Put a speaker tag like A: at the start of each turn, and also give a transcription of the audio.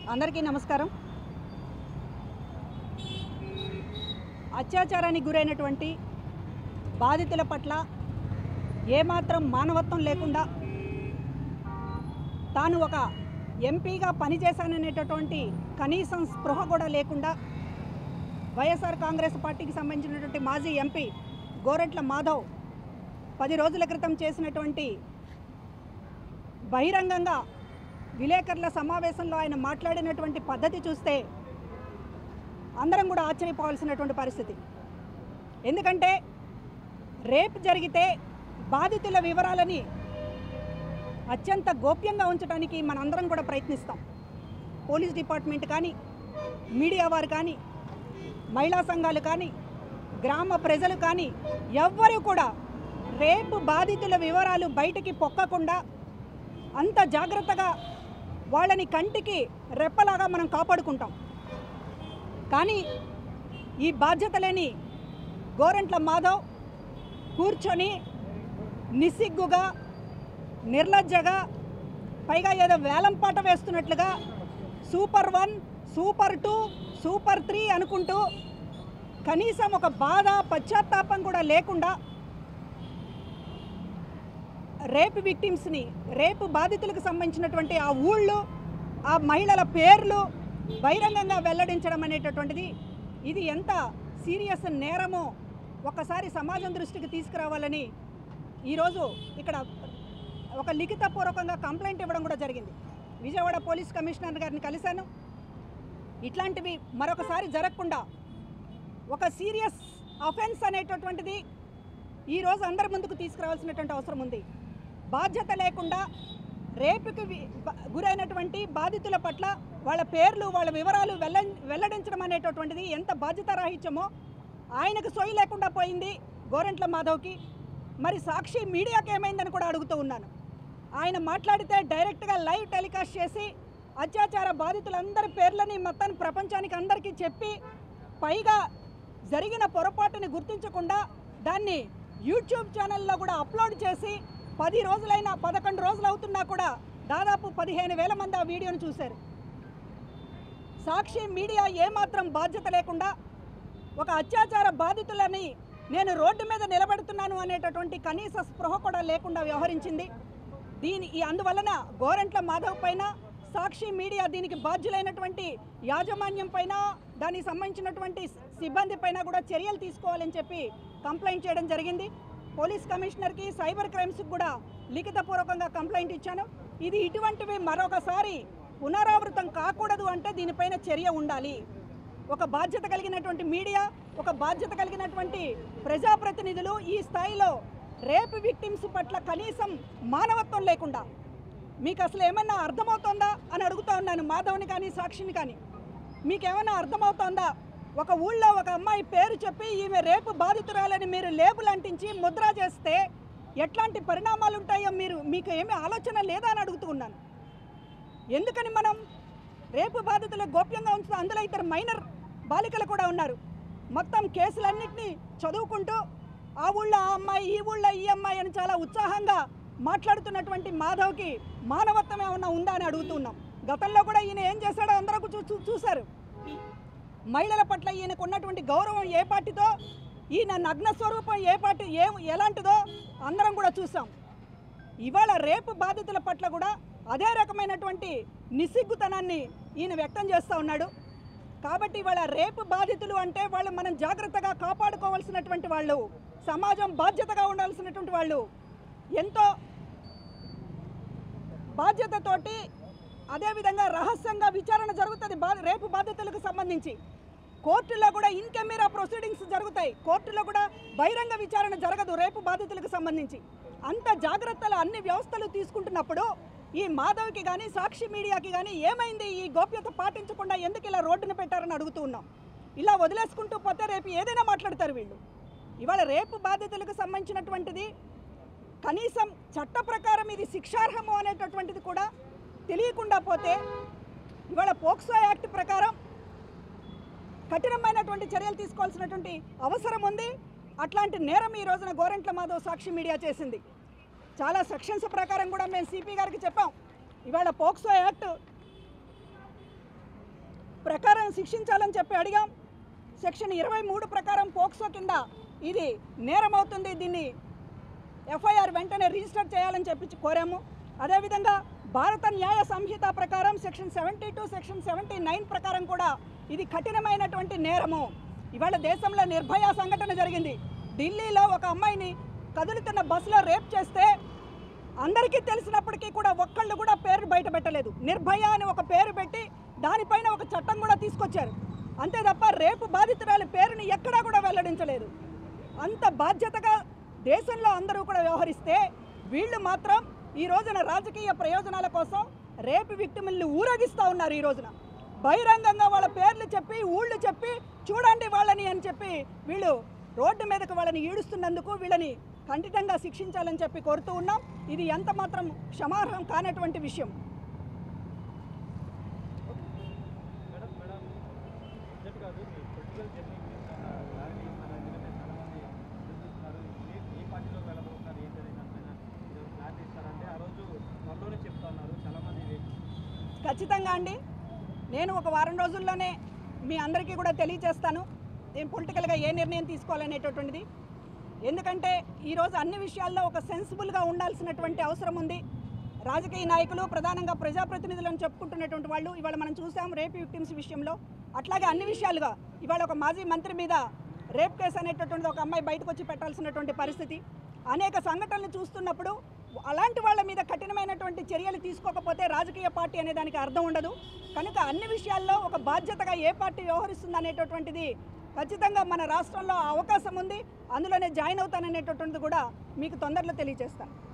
A: అందరికీ నమస్కారం అత్యాచారానికి గురైనటువంటి బాధితుల పట్ల ఏమాత్రం మానవత్వం లేకుండా తాను ఒక ఎంపీగా పనిచేశాననేటటువంటి కనీసం స్పృహ కూడా లేకుండా వైఎస్ఆర్ కాంగ్రెస్ పార్టీకి సంబంధించినటువంటి మాజీ ఎంపీ గోరెట్ల మాధవ్ పది రోజుల క్రితం చేసినటువంటి బహిరంగంగా విలేకరుల సమావేశంలో ఆయన మాట్లాడినటువంటి పద్ధతి చూస్తే అందరం కూడా ఆశ్చర్యపోవాల్సినటువంటి పరిస్థితి ఎందుకంటే రేప్ జరిగితే బాధితుల వివరాలని అత్యంత గోప్యంగా ఉంచడానికి మనందరం కూడా ప్రయత్నిస్తాం పోలీస్ డిపార్ట్మెంట్ కానీ మీడియా వారు కానీ మహిళా సంఘాలు కానీ గ్రామ ప్రజలు కానీ ఎవ్వరూ కూడా రేపు బాధితుల వివరాలు బయటికి పొక్కకుండా అంత జాగ్రత్తగా వాళ్ళని కంటికి రెప్పలాగా మనం కాపాడుకుంటాం కానీ ఈ బాధ్యత లేని గోరంట్ల మాధవ్ కూర్చొని నిస్సిగ్గుగా నిర్లజ్జగా పైగా ఏదో వేలం పాట వేస్తున్నట్లుగా super one super two super three అనుకుంటూ కనీసం ఒక బాధ పశ్చాత్తాపం కూడా లేకుండా రేపు విక్టిమ్స్ని రేపు బాధితులకు సంబంధించినటువంటి ఆ ఊళ్ళు ఆ మహిళల పేర్లు బహిరంగంగా వెల్లడించడం అనేటటువంటిది ఇది ఎంత సీరియస్ నేరమో ఒకసారి సమాజం దృష్టికి తీసుకురావాలని ఈరోజు ఇక్కడ ఒక లిఖితపూర్వకంగా కంప్లైంట్ ఇవ్వడం కూడా జరిగింది విజయవాడ పోలీస్ కమిషనర్ గారిని కలిశాను ఇట్లాంటివి మరొకసారి జరగకుండా ఒక సీరియస్ అఫెన్స్ అనేటటువంటిది ఈరోజు అందరి ముందుకు తీసుకురావాల్సినటువంటి అవసరం ఉంది బాధ్యత లేకుండా రేపుకి వి- బ- గురైనటువంటి బాధితుల పట్ల వాళ్ళ పేర్లు వాళ్ళ వివరాలు వెల్ల వెల్లడించడం అనేటటువంటిది ఎంత బాధ్యత రాహిత్యమో ఆయనకు సొయ్యి లేకుండా పోయింది గోరెంట్ల మాధవ్కి మరి సాక్షి మీడియాకి ఏమైందని కూడా అడుగుతూ ఉన్నాను ఆయన మాట్లాడితే డైరెక్ట్గా లైవ్ టెలికాస్ట్ చేసి అత్యాచార బాధితులందరి పేర్లని మొత్తం ప్రపంచానికి అందరికీ చెప్పి పైగా జరిగిన పొరపాటుని గుర్తించకుండా దాన్ని యూట్యూబ్ ఛానల్లో కూడా అప్లోడ్ చేసి పది రోజులైనా పదకొండు రోజులు అవుతున్నా కూడా దాదాపు పదిహేను వేల మంది ఆ వీడియోను చూశారు సాక్షి మీడియా ఏమాత్రం బాధ్యత లేకుండా ఒక అత్యాచార బాధితులని నేను రోడ్డు మీద నిలబెడుతున్నాను అనేటటువంటి కనీస స్పృహ కూడా లేకుండా వ్యవహరించింది దీని ఈ అందువలన గోరంట్ల మాధవ్ పైన సాక్షి మీడియా దీనికి బాధ్యులైనటువంటి యాజమాన్యం పైన దానికి సంబంధించినటువంటి సిబ్బంది పైన కూడా చర్యలు తీసుకోవాలని చెప్పి కంప్లైంట్ చేయడం జరిగింది పోలీస్ కమిషనర్కి సైబర్ క్రైమ్స్కి కూడా లిఖితపూర్వకంగా కంప్లైంట్ ఇచ్చాను ఇది ఇటువంటివి మరొకసారి పునరావృతం కాకూడదు అంటే దీనిపైన చర్య ఉండాలి ఒక బాధ్యత కలిగినటువంటి మీడియా ఒక బాధ్యత కలిగినటువంటి ప్రజాప్రతినిధులు ఈ స్థాయిలో రేపు విక్టిమ్స్ పట్ల కనీసం మానవత్వం లేకుండా మీకు అసలు ఏమన్నా అర్థమవుతోందా అని అడుగుతా ఉన్నాను మాధవ్ని కానీ సాక్షిని కానీ మీకేమైనా అర్థమవుతోందా ఒక ఊళ్ళో ఒక అమ్మాయి పేరు చెప్పి ఈమె రేపు బాధితురాలని మీరు లేబుల్ అంటించి ముద్ర చేస్తే ఎట్లాంటి పరిణామాలు ఉంటాయో మీరు మీకు ఏమీ ఆలోచన లేదా అని అడుగుతూ ఉన్నాను ఎందుకని మనం రేపు బాధితులు గోప్యంగా ఉంచుతాం అందులో ఇద్దరు మైనర్ బాలికలు కూడా ఉన్నారు మొత్తం కేసులన్నింటినీ చదువుకుంటూ ఆ ఊళ్ళో ఆ అమ్మాయి ఈ ఊళ్ళో ఈ అమ్మాయి అని చాలా ఉత్సాహంగా మాట్లాడుతున్నటువంటి మాధవ్కి మానవత్వం ఏమన్నా ఉందా అని అడుగుతున్నాం గతంలో కూడా ఈయన ఏం చేశాడో అందరూ చూ చూ- చూశారు మహిళల పట్ల ఈయనకు ఉన్నటువంటి గౌరవం ఏ పార్టీతో ఈయన నగ్న స్వరూపం ఏ పార్టీ ఏ ఎలాంటిదో అందరం కూడా చూసాం ఇవాళ రేపు బాధితుల పట్ల కూడా అదే రకమైనటువంటి నిస్సిగ్గుతనాన్ని ఈయన వ్యక్తం చేస్తూ ఉన్నాడు కాబట్టి ఇవాళ రేపు బాధితులు అంటే వాళ్ళు మనం జాగ్రత్తగా కాపాడుకోవాల్సినటువంటి వాళ్ళు సమాజం బాధ్యతగా ఉండాల్సినటువంటి వాళ్ళు ఎంతో బాధ్యతతోటి అదేవిధంగా రహస్యంగా విచారణ జరుగుతుంది బా రేపు బాధితులకు సంబంధించి కోర్టులో కూడా ఇన్ కెమెరా ప్రొసీడింగ్స్ జరుగుతాయి కోర్టులో కూడా బహిరంగ విచారణ జరగదు రేపు బాధితులకు సంబంధించి అంత జాగ్రత్తలు అన్ని వ్యవస్థలు తీసుకుంటున్నప్పుడు ఈ మాధవ్కి కానీ సాక్షి మీడియాకి కానీ ఏమైంది ఈ గోప్యత పాటించకుండా ఎందుకు ఇలా రోడ్డున పెట్టారని అడుగుతూ ఉన్నాం ఇలా వదిలేసుకుంటూ పోతే రేపు ఏదైనా మాట్లాడతారు వీళ్ళు ఇవాళ రేపు బాధితులకు సంబంధించినటువంటిది కనీసం చట్ట ప్రకారం ఇది శిక్షార్హము అనేటటువంటిది కూడా తెలియకుండా పోతే ఇవాళ పోక్సో యాక్ట్ ప్రకారం కఠినమైనటువంటి చర్యలు తీసుకోవాల్సినటువంటి అవసరం ఉంది అట్లాంటి నేరం ఈ రోజున గోరెంట్ల మాధవ్ సాక్షి మీడియా చేసింది చాలా సెక్షన్స్ ప్రకారం కూడా మేము సిపి గారికి చెప్పాం ఇవాళ పోక్సో యాక్ట్ ప్రకారం శిక్షించాలని చెప్పి అడిగాం సెక్షన్ ఇరవై మూడు ప్రకారం పోక్సో కింద ఇది నేరం అవుతుంది దీన్ని ఎఫ్ఐఆర్ వెంటనే రిజిస్టర్ చేయాలని చెప్పి కోరాము అదేవిధంగా భారత న్యాయ సంహిత ప్రకారం section seventy two section seventy nine ప్రకారం కూడా ఇది కఠినమైనటువంటి నేరము ఇవాళ దేశంలో నిర్భయ సంఘటన జరిగింది ఢిల్లీలో ఒక అమ్మాయిని కదులుతున్న బస్సులో రేప్ చేస్తే అందరికీ తెలిసినప్పటికీ కూడా ఒక్కళ్ళు కూడా పేరు బయట పెట్టలేదు నిర్భయ అని ఒక పేరు పెట్టి దానిపైన ఒక చట్టం కూడా తీసుకొచ్చారు అంతే తప్ప రేపు బాధితురాలి పేరుని ఎక్కడా కూడా వెల్లడించలేదు అంత బాధ్యతగా దేశంలో అందరూ కూడా వ్యవహరిస్తే వీళ్ళు మాత్రం ఈ రోజున రాజకీయ ప్రయోజనాల కోసం రేపు విక్టిముల్ని ఊరేగిస్తూ ఉన్నారు ఈ రోజున బహిరంగంగా వాళ్ళ పేర్లు చెప్పి ఊళ్ళు చెప్పి చూడండి వాళ్ళని అని చెప్పి వీళ్ళు రోడ్డు మీదకు వాళ్ళని ఈడుస్తున్నందుకు వీళ్ళని ఖండితంగా శిక్షించాలని చెప్పి కోరుతూ ఉన్నాం ఇది ఎంత మాత్రం క్షమార్హం కానటువంటి విషయం
B: మేడం మేడం బడ్జెట్ కాదు మీ పొలిటికల్ జర్నీ ర్యాలీ ఇస్తారని చెప్పి చాలామంది ప్రశ్నిస్తున్నారు ఏ ఏ పార్టీలో వెళ్ళబోతున్నారు ఏంటి అనే దానిపైన మీరు క్లారిటీ ఇస్తారంటే ఆ రోజు త్వరలోనే చెప్తా ఉన్నారు చాలామంది ఇది
A: ఖచ్చితంగా అండి నేను ఒక వారం రోజుల్లోనే మీ అందరికీ కూడా తెలియజేస్తాను నేను పొలిటికల్గా ఏ నిర్ణయం తీసుకోవాలనేటటువంటిది ఎందుకంటే ఈరోజు అన్ని విషయాల్లో ఒక సెన్సిబుల్గా ఉండాల్సినటువంటి అవసరం ఉంది రాజకీయ నాయకులు ప్రధానంగా ప్రజాప్రతినిధులను చెప్పుకుంటున్నటువంటి వాళ్ళు ఇవాళ మనం చూసాం రేప్ విక్టిమ్స్ విషయంలో అట్లాగే అన్ని విషయాలుగా ఇవాళ ఒక మాజీ మంత్రి మీద రేప్ కేసు అనేటటువంటిది ఒక అమ్మాయి బయటకు వచ్చి పెట్టాల్సినటువంటి పరిస్థితి అనేక సంఘటనలు చూస్తున్నప్పుడు అలాంటి వాళ్ళ మీద కఠినమైనటువంటి చర్యలు తీసుకోకపోతే రాజకీయ పార్టీ అనే దానికి అర్థం ఉండదు కనుక అన్ని విషయాల్లో ఒక బాధ్యతగా ఏ పార్టీ వ్యవహరిస్తుంది అనేటటువంటిది ఖచ్చితంగా మన రాష్ట్రంలో ఆ అవకాశం ఉంది అందులోనే జాయిన్ అవుతాననేటటువంటిది కూడా మీకు తొందరలో తెలియజేస్తాను